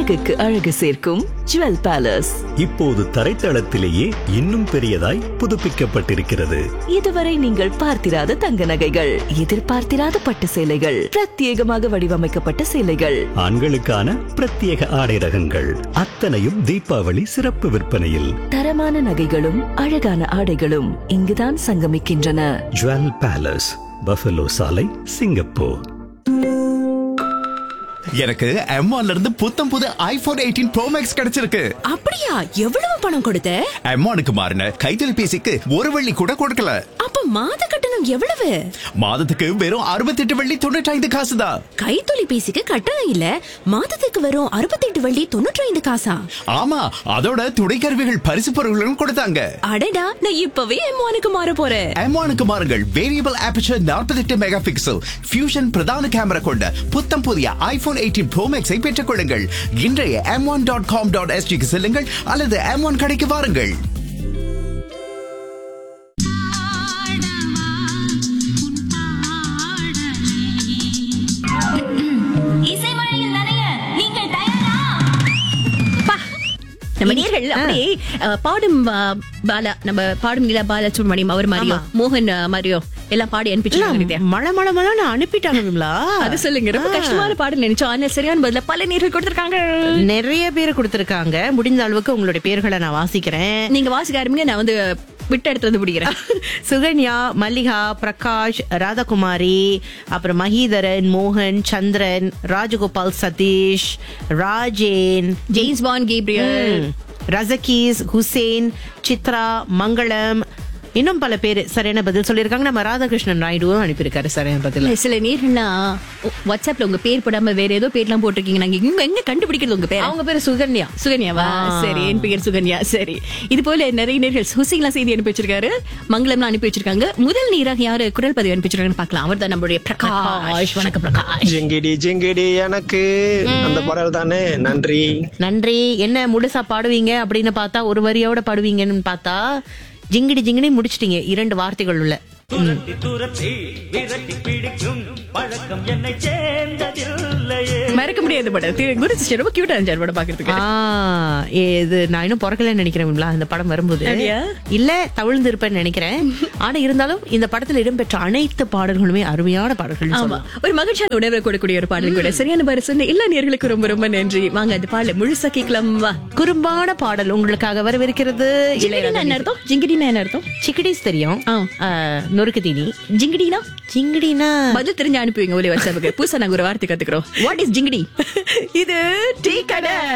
அழகுக்கு அழகு சேர்க்கும் ஜுவல் பேலஸ் இப்போது தரைத்தளத்திலேயே இன்னும் பெரியதாய் புதுப்பிக்கப்பட்டிருக்கிறது இதுவரை நீங்கள் பார்த்திராத தங்க நகைகள் எதிர்பார்த்திராத பட்டு சேலைகள் பிரத்யேகமாக வடிவமைக்கப்பட்ட சேலைகள் ஆண்களுக்கான பிரத்யேக ஆடை ரகங்கள் அத்தனையும் தீபாவளி சிறப்பு விற்பனையில் தரமான நகைகளும் அழகான ஆடைகளும் இங்குதான் சங்கமிக்கின்றன ஜுவல் பேலஸ் பஃபலோ சாலை சிங்கப்பூர் எனக்கு M1 ல இருந்து புத்தம் புது ஐபோன் எயிட்டீன் ப்ரோ மேக்ஸ் கிடைச்சிருக்கு அப்படியா எவ்வளவு பணம் கொடுத்த M1க்கு மாறின கைத்தொலைபேசிக்கு ஒரு வெள்ளி கூட கொடுக்கல அப்ப மாத கட்டணம் எவ்வளவு மாதத்துக்கு வெறும் அறுபத்தெட்டு வெள்ளி தொண்ணூற்றி ஐந்து காசு தான் கைத்தொலைபேசிக்கு கட்டணம் இல்ல மாதத்துக்கு வரும் அறுபத்தெட்டு வள்ளி தொண்ணூற்றி ஐந்து காசா ஆமா அதோட துணைக்கருவிகள் பரிசு பொருட்களும் கொடுத்தாங்க அடடா நான் இப்பவே எம்மானுக்கு மாற போறேன் M1க்கு மாறுங்கள் variable aperture 48 mega pixel fusion பிரதான கேமரா கொண்ட புத்தம் புதிய ஐபோன் எயிட்டீன் ப்ரோ மேக்ஸை பெற்றுக் கொள்ளுங்கள் இன்றைய M one dot com dot எஸ்டிக்கு செல்லுங்கள் அல்லது எம் ஒன் கடைக்கு வாருங்கள் இசைமழையில் நனைய நீங்கள் தயாரா நம்ம நேர்கள் அப்படியே அஹ், பாடும் அஹ், பாலா நம்ம பாடும் நிலா பாலா சுப்ரமணியம் அவர் மாதிரியும் மோகன் அஹ், மாதிரியும் எல்லாம் பாடி அனுப்பிச்சு மழை மழை மழை அனுப்பிட்டாங்க விமலா அது சொல்லுங்க ரொம்ப கஷ்டமான பாடல் நினைச்சோம் ஆனால் சரியான பதில பல நேர்கள் கொடுத்திருக்காங்க நிறைய பேர் கொடுத்திருக்காங்க முடிந்த அளவுக்கு உங்களுடைய பேர்களை நான் வாசிக்கிறேன் நீங்க வாசிக்க ஆரம்பிங்க நான் வந்து விட்டு எடுத்து வந்து பிடிக்கிறேன் சுகன்யா மல்லிகா பிரகாஷ் ராதாகுமாரி அப்புறம் மஹீதரன் மோகன் சந்திரன் ராஜகோபால் சதீஷ் ராஜேன் ஜெயிம்ஸ் பான் கேப்ரியல் ம், ரசகீஸ் ஹுசேன் சித்ரா மங்களம் இன்னும் பல பேர் சரியான பதில் சொல்லியிருக்காங்க நம்ம ராதாகிருஷ்ணன் நாயுடுவும் அனுப்பியிருக்காரு சரியான பதில் இல்ல, சில நேர்கள்லாம் வாட்ஸ்அப்ல உங்க பேர் போடாம வேற ஏதோ பேர்லாம் போட்டிருக்கீங்க நாங்க இங்க எங்க கண்டுபிடிக்கிறது உங்க பேர் அவங்க பேரு சுகன்யா சுகன்யாவா சரி என் பெயர் சுகன்யா சரி இது போல நிறைய நேர்கள் ஹுசைன்லாம் செய்தி அனுப்பி வச்சிருக்காரு மங்களம்லாம் அனுப்பி வச்சிருக்காங்க முதல் நீராக யாரு குரல் பதிவு அனுப்பி வச்சிருக்காங்கன்னு பார்க்கலாம் அவர் தான் நம்மளுடைய பிரகாஷ் வணக்கம் பிரகாஷ் ஜிங்கிடி ஜிங்கிடி எனக்கு அந்த பாடல் தானே நன்றி நன்றி என்ன முழுசா பாடுவீங்க அப்படின்னு பார்த்தா ஒரு வரியோட பாடுவீங்கன்னு பார்த்தா ஜிங்கிடி ஜிங்கிடி முடிச்சிட்டீங்க இரண்டு வார்த்தைகள் உள்ள துரத்தி துரத்தி விரட்டி பிடிக்கும் பழக்கம் என்னை சேர்ந்ததில்லையே மறக்க முடியாது படம் குரு சிஸ்டர் ரொம்ப கியூட்டா இருந்துச்சு படம் பாக்குறதுக்கு ஆ, இது நான் இன்னும் பிறக்கலன்னு நினைக்கிறேன் விமலா, இந்த படம் வரும்போது அப்படியா? இல்ல தவிழ்ந்து இருப்பேன்னு நினைக்கிறேன் ஆனா இருந்தாலும் இந்த படத்துல இடம்பெற்ற அனைத்து பாடல்களுமே அருமையான பாடல்கள் ஆமா ஒரு மகிழ்ச்சியான உணர்வை கொடுக்கக்கூடிய ஒரு பாடல் கூட சரியான பாரு சொன்ன எல்லா நேர்களுக்கும் ரொம்ப ரொம்ப நன்றி வாங்க அந்த பாடல முழுசா கேட்கலாம் வா குறும்பான பாடல் உங்களுக்காக வரவிருக்கிறது ஜிங்கிடினா என்ன அர்த்தம் ஜிங்கிடினா என்ன அர்த்தம் சிக்கடிஸ் தெரியும் ஆ. ஆ, நொறுக்கு தீனி ஜிங்கிடினா சிங்கடினா பதில் தெரிஞ்சு அனுப்புவீங்க ஒலி வாட்ஸ்அப்புக்கு புதுசா நாங்க ஒரு வார்த்தை கத்துக்கிறோம் வாட் இஸ் ஜிங்கிடி இது டீ கடை